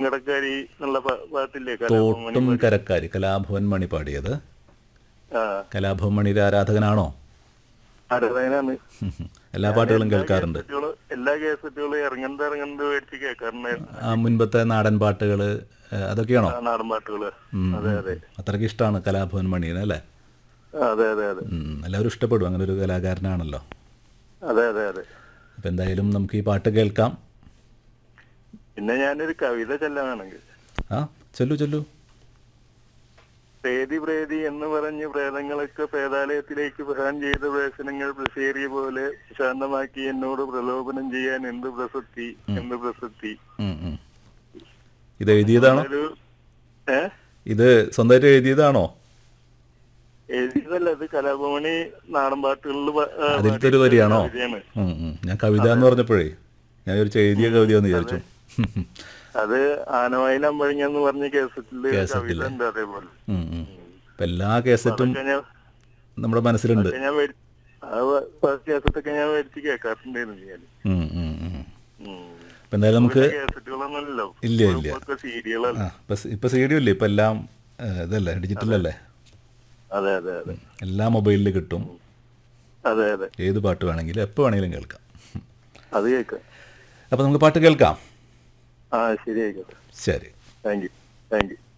കടക്കാരി എന്നുള്ള പാ- പാട്ടില്ലേ കലാഭവൻ മണി തോട്ടും കരക്കാരി കലാഭവൻ മണി പാടിയത് ആ കലാഭവൻ മണിയുടെ ആരാധകനാണോ ആരാധകനാണ് എല്ലാ പാട്ടുകളും കേൾക്കാറുണ്ട് കേസറ്റുകളും എല്ലാ കേസറ്റുകളും ഇറങ്ങുന്നത് ഇറങ്ങുന്നത് മേടിച്ച് കേൾക്കാറുണ്ടായിരുന്നു ആ മുൻപത്തെ നാടൻ പാട്ടുകൾ അതൊക്കെയാണോ ആ നാടൻ പാട്ടുകള് ഉം, അതെ അതെ അത്രയ്ക്ക് ഇഷ്ടമാണ് കലാഭവൻ മണീനെ അല്ലേ അതെ അതെ അതെ ഉം, എല്ലാവരും ഇഷ്ടപ്പെടും അങ്ങനെ ഒരു കലാകാരനാണല്ലോ അതെ അതെ അതെ അപ്പം എന്തായാലും നമുക്ക് ഈ പാട്ട് കേൾക്കാം പിന്നെ ഞാനൊരു കവിത ചെല്ലാണെങ്കിൽ ആ ചൊല്ലു ചൊല്ലു പ്രേതി പ്രേതി എന്ന് പറഞ്ഞ് പ്രേതങ്ങളൊക്കെ പ്രേതാലയത്തിലേക്ക് പ്രധാൻ ചെയ്ത പ്രവേശനങ്ങൾ പ്രസേറിയ പോലെ ശാന്തമാക്കി എന്നോട് പ്രലോഭനം ചെയ്യാൻ എന്ത് പ്രസക്തി എന്ത് പ്രസക്തി ഉം, ഉം. ഇത് എഴുതിയതാണോ ഒരു ഏ ഇത് സ്വന്തമായിട്ട് എഴുതിയതാണോ എഴുതിയതല്ല ഇത് കലാഭവണി നാടൻ പാട്ടുകളിൽ പ- ആ, അതിലത്തെ ഒരു വരിയാണോ കവിതയാണ്. ഉം, ഉം. ഞാൻ കവിത എന്ന് പറഞ്ഞപ്പോഴേ ഞാൻ വിചാരിച്ചു എഴുതിയ കവിത എന്ന് വിചാരിച്ചു അത് ആനവായിൽ അമ്പഴങ്ങ എന്ന് പറഞ്ഞ കേസറ്റില് കേസറ്റില്. കവിത ഉണ്ട് അതേപോലെ ഉം, ഉം. ഇപ്പം എല്ലാ കേസറ്റും അതൊക്കെ ഞാൻ നമ്മുടെ മനസ്സിലുണ്ട് അതൊക്കെ ഞാൻ മേടി- ആ ഫസ്റ്റ് കേസറ്റൊക്കെ ഞാൻ മേടിച്ച് കേൾക്കാറുണ്ടായിരുന്നു ഞാൻ ഉം, ഉം, ഉം. അപ്പം എന്തായാലും നമുക്ക് കേസറ്റുകളൊന്നുമല്ലോ ഇല്ല, ഇല്ല. ഒക്കെ സീരിയലല്ല ആ ഇപ്പം ഇപ്പം സി ഡി ഇല്ലേ ഇപ്പം എല്ലാം ഏ, ഇതല്ലേ ഡിജിറ്റലല്ലേ അതെ അതെ അതെ എല്ലാ മൊബൈലിൽ കിട്ടും അതെ അതെ ഏത് പാട്ട് വേണമെങ്കിലും എപ്പോൾ വേണമെങ്കിലും കേൾക്കാം അത് കേൾക്കാം അപ്പോൾ നമുക്ക് പാട്ട് കേൾക്കാം ആ ശരി ആയിക്കോട്ടെ ശരി താങ്ക് യു താങ്ക് യു